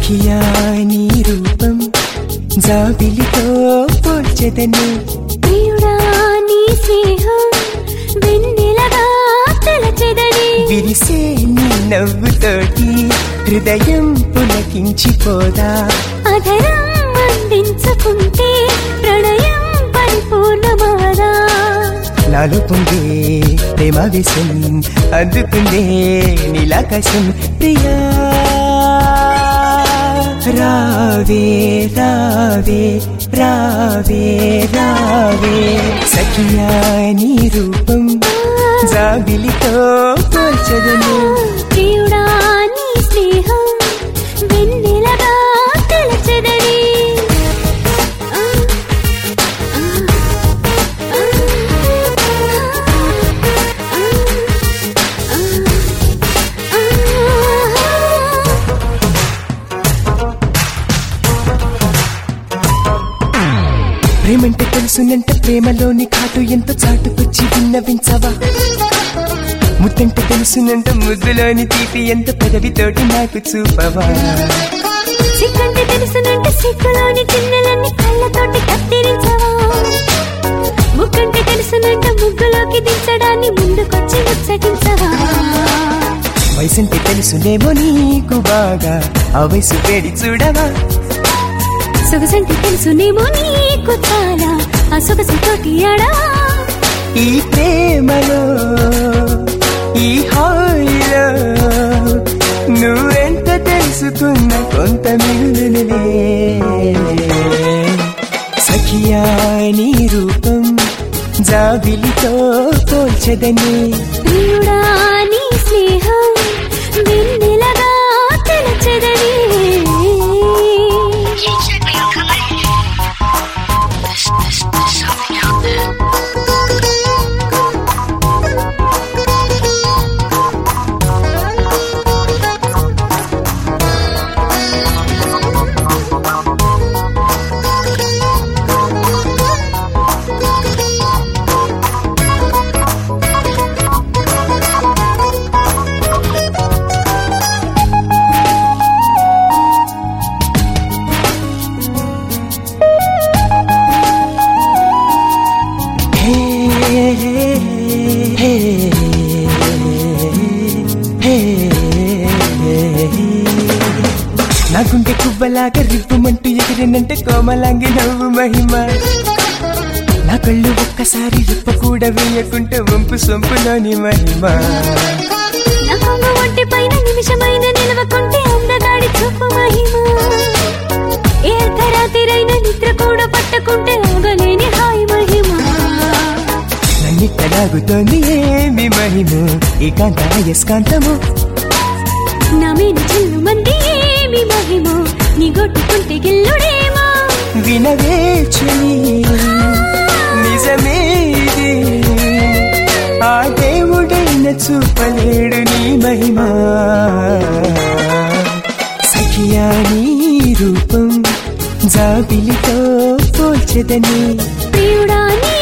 సఖియా నీ రూపం జాబిలితో పోల్చెదని ప్రియుడా నీ స్నేహం వెన్నెలగా తెలచెదని విరిసే నీ నవ్వుతోటి హృదయం పులకించిపోదా అధరం అందించుకుంటే ప్రణయం పరిపూర్ణమాదా నాలో పొంగే ప్రేమ విషం అందుకుందే నీలాకాశం ప్రియా రావే రావే రావే రావే సఖియా నీ రూపం జాబిలితో పోల్చదను ప్రియుడా నీ స్నేహం వెన్నెలగా తెలచెదని ప్రేమంటే తెలుసునంట ప్రేమలోని కాటు ఎంత చాటుకొచ్చి విన్నవించవా ముద్దంటే తెలుసునంట ముద్దులోని తీపి ఎంత పెదవితోటి నాకు చూపవా సిగ్గంటే తెలుసునంటే సిగ్గులోని చిన్నలన్నీ కళ్ళతోటి కత్తిరించవా ముక్కంటే తెలుసునంట ముగ్గులోకి దించడాన్ని ముందుకొచ్చి ముచ్చటించవా వయసంటే తెలుసునేమో నీకు బాగా ఆ వయసు వేడి చూడవా సొగసంటే తెలుసునేమో నీకు చాలా ఆ సొగసుతోటి ఆడవా ఈ ప్రేమలో ఈ హాయిలో నువ్వెంత తెలుసుకున్న కొంత మిగులునులే సఖియా నీ రూపం జాబిలితో పోల్చదని ప్రియుడా నీ స్నేహం వెన్నెలగా తెలచెదని Check your color. There's, there's, there's something out there. హే హే హే నా గుండె కువ్వలాగా రివ్వమంటూ ఎగిరినంటే కోమలాంగి నవ్వు మహిమ నా కళ్ళు ఒక్కసారి రిప్ప కూడా వేయకుంటే వంపు సొంపులోని మహిమ నా కొంగు ఒంటి పైన నిమిషమైన నిలవకుంటే అందగాడి చూపు మహిమ ఏ అర్ధరాత్రైన నిద్ర కూడా పట్టకుంటే ఆగలేని హాయి మహిమ నన్నిట్ట లాగుతోంది ఏమి మహిమ ఏకాంత యస్కాంతము నా మీద చిల్లు మంది ఏమి మహిమ నీ గొట్టుకుంటే గిల్లుడేమో వినవే చెలి నిజమే ఇది ఆ దేవుడైన చూపలేడు నీ మహిమ సఖియా నీ రూపం జాబిలితో పోల్చెదని ప్రియుడా నీ